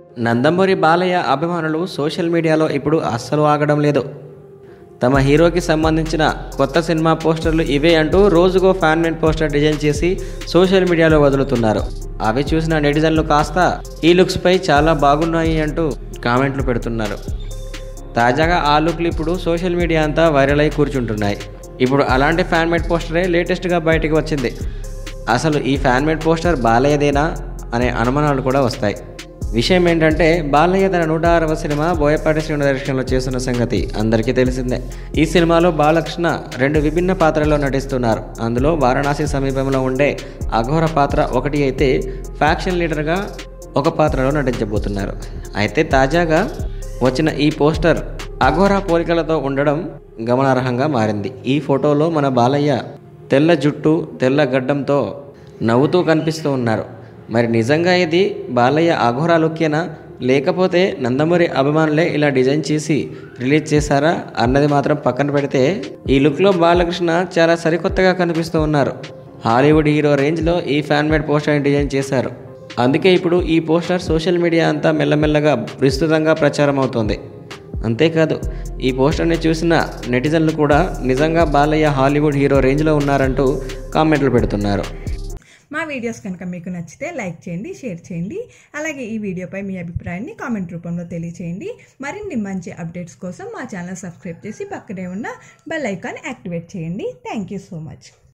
నందమూరి బాలయ్య అభిమానులు సోషల్ మీడియాలో ఇప్పుడు అస్సలు ఆగడం లేదు తమ హీరోకి సంబంధించిన కొత్త సినిమా పోస్టర్లు ఇవే అంటూ రోజుకో ఫ్యాన్ మేడ్ పోస్టర్ డిజైన్ చేసి సోషల్ మీడియాలో వదులుతున్నారు అవి చూసిన నెటిజన్లు కాస్త ఈ లుక్స్పై చాలా బాగున్నాయి అంటూ కామెంట్లు పెడుతున్నారు తాజాగా ఆ లుక్లు ఇప్పుడు సోషల్ మీడియా అంతా వైరల్ అయి కూర్చుంటున్నాయి ఇప్పుడు అలాంటి ఫ్యాన్ మేడ్ పోస్టరే లేటెస్ట్గా బయటికి వచ్చింది అసలు ఈ ఫ్యాన్ మేడ్ పోస్టర్ బాలయ్యదేనా అనే అనుమానాలు కూడా వస్తాయి విషయం ఏంటంటే బాలయ్య తన నూట ఆరవ సినిమా బోయపాటి శ్రీను డైరెక్షన్లో చేస్తున్న సంగతి అందరికీ తెలిసిందే ఈ సినిమాలో బాలకృష్ణ రెండు విభిన్న పాత్రల్లో నటిస్తున్నారు అందులో వారణాసి సమీపంలో ఉండే అఘోర పాత్ర ఒకటి అయితే ఫ్యాక్షన్ లీడర్గా ఒక పాత్రలో నటించబోతున్నారు అయితే తాజాగా వచ్చిన ఈ పోస్టర్ అఘోరా పోలికలతో ఉండడం గమనార్హంగా మారింది ఈ ఫోటోలో మన బాలయ్య తెల్ల జుట్టు తెల్ల గడ్డంతో నవ్వుతూ కనిపిస్తూ ఉన్నారు మరి నిజంగా ఇది బాలయ్య అఘోరా లుక్కేనా లేకపోతే నందమూరి అభిమానులే ఇలా డిజైన్ చేసి రిలీజ్ చేశారా అన్నది మాత్రం పక్కన పెడితే ఈ లుక్లో బాలకృష్ణ చాలా సరికొత్తగా కనిపిస్తూ ఉన్నారు హాలీవుడ్ హీరో రేంజ్లో ఈ ఫ్యాన్ మేడ్ పోస్టర్ డిజైన్ చేశారు అందుకే ఇప్పుడు ఈ పోస్టర్ సోషల్ మీడియా అంతా మెల్లమెల్లగా విస్తృతంగా ప్రచారం అవుతోంది అంతేకాదు ఈ పోస్టర్ని చూసిన నెటిజన్లు కూడా నిజంగా బాలయ్య హాలీవుడ్ హీరో రేంజ్లో ఉన్నారంటూ కామెంట్లు పెడుతున్నారు మా వీడియోస్ కనుక మీకు నచ్చితే లైక్ చేయండి షేర్ చేయండి అలాగే ఈ వీడియోపై మీ అభిప్రాయాన్ని కామెంట్ రూపంలో తెలియచేయండి మరిన్ని మంచి అప్డేట్స్ కోసం మా ఛానల్ సబ్స్క్రైబ్ చేసి పక్కనే ఉన్న బెల్ ఐకాన్ యాక్టివేట్ చేయండి థ్యాంక్ యూ సో మచ్